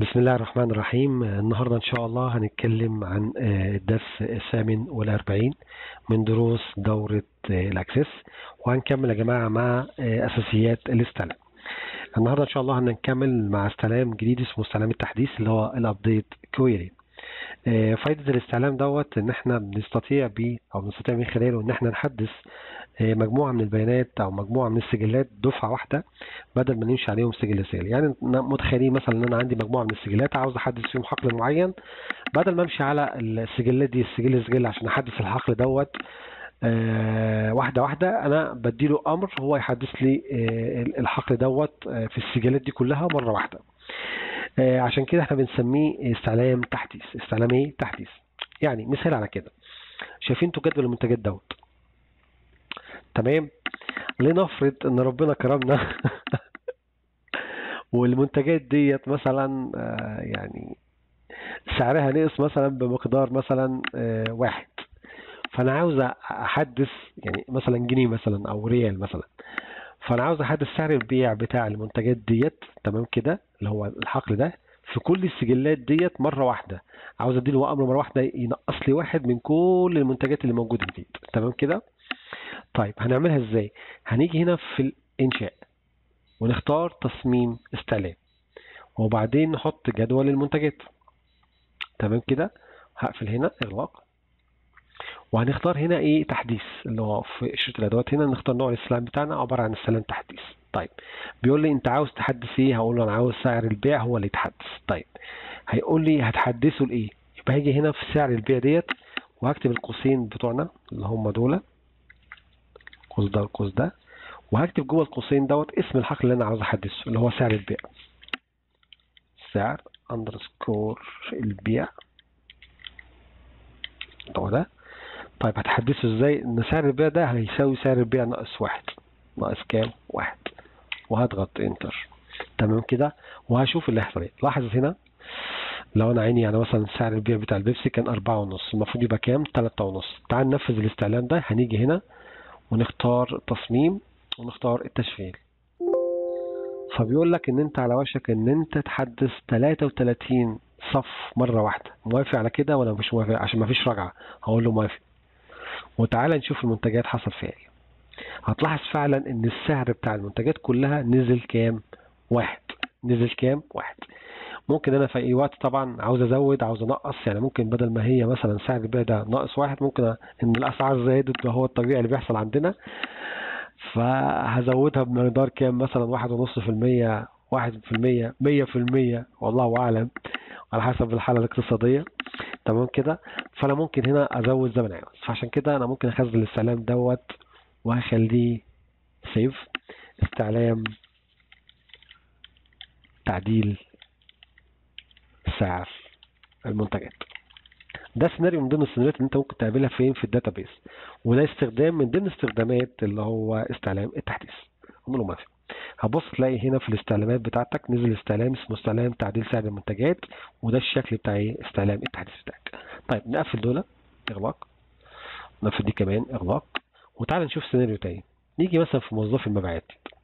بسم الله الرحمن الرحيم النهاردة إن شاء الله هنتكلم عن آه، الدرس الثامن والأربعين من دروس دورة آه، الأكسس وهنكمل يا جماعة مع آه، أساسيات الاستلام النهاردة إن شاء الله هنكمل مع استلام جديد اسمه استلام التحديث اللي هو الأبديت كويري فايدة الاستعلام دوت إن إحنا بنستطيع بيه أو بنستطيع من خلاله إن إحنا نحدث آه، مجموعة من البيانات أو مجموعة من السجلات دفعة واحدة بدل ما نمشي عليهم سجل سجل يعني ن- متخيلين مثلا ان انا عندي مجموعه من السجلات عاوز احدث فيهم حقل معين بدل ما امشي على السجلات دي السجل سجل عشان احدث الحقل دوت آه واحده واحده انا بديله امر هو يحدث لي آه الحقل دوت آه في السجلات دي كلها مره واحده آه عشان كده احنا بنسميه استعلام تحديث استعلام ايه تحديث يعني مثال على كده شايفين انتوا جدول المنتجات دوت تمام لنفرض ان ربنا كرمنا والمنتجات ديت مثلا آه، يعني سعرها نقص مثلا بمقدار مثلا آه، واحد فانا عاوز احدث يعني مثلا جنيه مثلا او ريال مثلا فانا عاوز احدث سعر البيع بتاع المنتجات ديت تمام كده اللي هو الحقل ده في كل السجلات ديت مره واحده عاوز اديله امر مره واحده ينقص لي واحد من كل المنتجات اللي موجوده ديت تمام كده طيب هنعملها ازاي هنيجي هنا في الانشاء ونختار تصميم استعلام وبعدين نحط جدول المنتجات تمام كده هقفل هنا اغلاق وهنختار هنا ايه تحديث اللي هو في شريط الادوات هنا نختار نوع الاستعلام بتاعنا عباره عن استعلام تحديث طيب بيقول لي انت عاوز تحدث ايه هقول له انا عاوز سعر البيع هو اللي يتحدث طيب هيقول لي هتحدثه لايه يبقى هاجي هنا في سعر البيع ديت وهكتب القوسين بتوعنا اللي هم دول القوس ده والقوس ده وهكتب جوه القوسين دوت اسم الحقل اللي انا عاوز احدثه اللي هو سعر البيع سعر اندرسكور البيع هو ده طيب هتحدثه ازاي ان سعر البيع ده هيساوي سعر البيع ناقص واحد ناقص كام واحد وهضغط انتر تمام كده وهشوف اللي هيحصل ايه لاحظ هنا لو انا عيني يعني مثلا سعر البيع بتاع البيبسي كان أربعة ونص المفروض يبقى كام تلاتة ونص تعال ننفذ الاستعلام ده هنيجي هنا ونختار تصميم ونختار التشغيل فبيقول لك ان انت على وشك ان انت تحدث 33 صف مرة واحدة موافق على كده ولا مش موافق عشان ما فيش رجعة هقول له موافق وتعالى نشوف المنتجات حصل فيها ايه هتلاحظ فعلا ان السعر بتاع المنتجات كلها نزل كام واحد نزل كام واحد ممكن انا في اي وقت طبعا عاوز ازود عاوز انقص يعني ممكن بدل ما هي مثلا سعر البيع ده ناقص واحد ممكن ان الاسعار زادت وهو الطبيعي اللي بيحصل عندنا فهزودها بمقدار كام مثلا واحد ونص في المية واحد في المية مية في المية والله أعلم على حسب الحالة الاقتصادية تمام كده فأنا ممكن هنا أزود زي ما أنا عاوز فعشان كده أنا ممكن أخزن الاستعلام دوت وهخليه سيف استعلام تعديل سعر المنتجات ده سيناريو من ضمن السيناريوهات اللي انت ممكن تقابلها فين في الداتابيس وده استخدام من ضمن استخدامات اللي هو استعلام التحديث عمره ما في هتبص تلاقي هنا في الاستعلامات بتاعتك نزل استعلام اسمه استعلام تعديل سعر المنتجات وده الشكل بتاع ايه استعلام التحديث بتاعك طيب نقفل دول اغلاق نقفل دي كمان اغلاق وتعالى نشوف سيناريو تاني نيجي مثلا في موظف المبيعات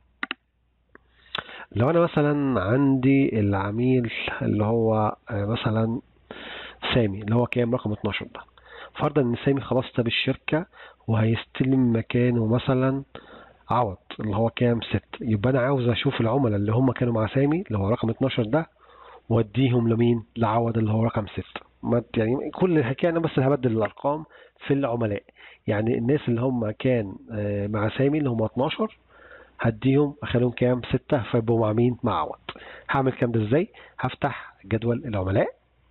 لو انا مثلا عندي العميل اللي هو آه، مثلا سامي اللي هو كام رقم 12 ده فرضا ان سامي خلاص ساب الشركة وهيستلم مكانه مثلا عوض اللي هو كام ست يبقى انا عاوز اشوف العملاء اللي هم كانوا مع سامي اللي هو رقم 12 ده واديهم لمين لعوض اللي هو رقم ست ما ت- يعني كل الحكايه انا بس هبدل الارقام في العملاء يعني الناس اللي هم كان آه، مع سامي اللي هم 12 هديهم اخليهم كام ستة فيبقوا مع مين مع عوض هعمل كام ده ازاي هفتح جدول العملاء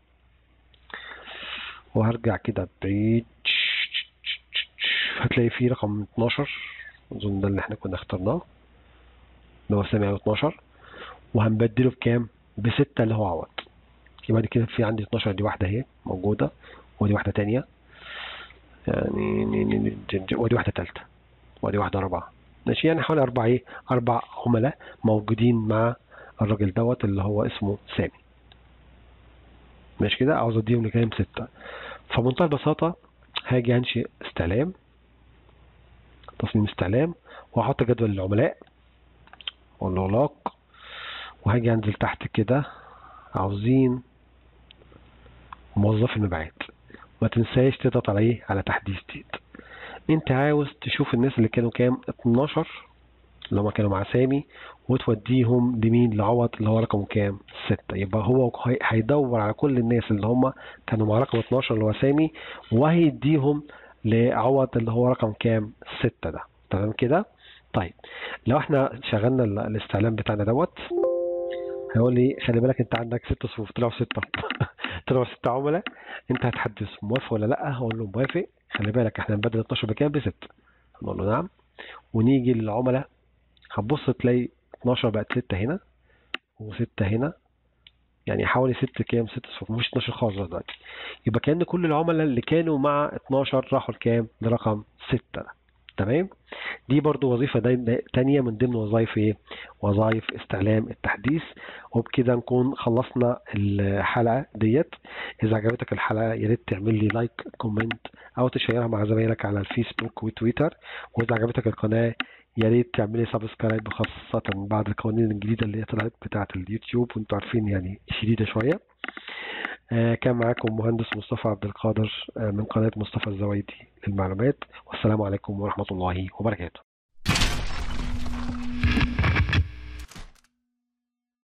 وهرجع كده بعيد هتلاقي فيه رقم 12 اظن ده اللي احنا كنا اخترناه اللي هو سامي 12 وهنبدله بكام بستة اللي هو عوض يبقى دي كده في عندي 12 دي واحدة اهي موجودة ودي واحدة تانية يعني ني- ني- ني- ودي واحدة تالتة ودي واحدة رابعة ماشي يعني حوالي أربع ايه أربع عملاء موجودين مع الراجل دوت اللي هو اسمه سامي ماشي كده عاوز اديهم لكام ستة فبمنتهى البساطة هاجي انشئ استعلام تصميم استعلام وهحط جدول العملاء واقول له لاق وهاجي انزل تحت كده عاوزين موظف المبيعات ما تنساش تضغط على ايه على تحديث ديت انت عاوز تشوف الناس اللي كانوا كام 12 اللي هم كانوا مع سامي وتوديهم لمين لعوض اللي هو رقم كام 6 يبقى هو هي- هيدور على كل الناس اللي هم كانوا مع رقم 12 اللي هو سامي وهيديهم لعوض اللي هو رقم كام 6 ده تمام كده طيب لو احنا شغلنا ال- الاستعلام بتاعنا دوت هيقول لي خلي بالك انت عندك ست صفوف طلعوا ستة طلعوا ستة عملاء انت هتحدث موافق ولا لا هقول له موافق خلي بالك احنا هنبدل 12 بكام بست هنقول له نعم ونيجي للعملاء هتبص تلاقي 12 بقت 6 هنا و6 هنا يعني حوالي 6 كام 6 صفوف مش 12 خالص بقى دلوقتي يبقى كأن كل العملاء اللي كانوا مع 12 راحوا لكام لرقم 6 ده تمام دي برضو وظيفة داي- تانية من ضمن وظائف ايه وظائف استعلام التحديث وبكده نكون خلصنا الحلقة ديت إذا عجبتك الحلقة يا ريت تعمل لي لايك كومنت أو تشيرها مع زمايلك على الفيسبوك وتويتر وإذا عجبتك القناة يا ريت تعمل لي سبسكرايب خاصة بعد القوانين الجديدة اللي هي طلعت بتاعة اليوتيوب وانتوا عارفين يعني شديدة شوية آه كان معاكم مهندس مصطفى عبد القادر آه من قناة مصطفى الزوايدي للمعلومات والسلام عليكم ورحمة الله وبركاته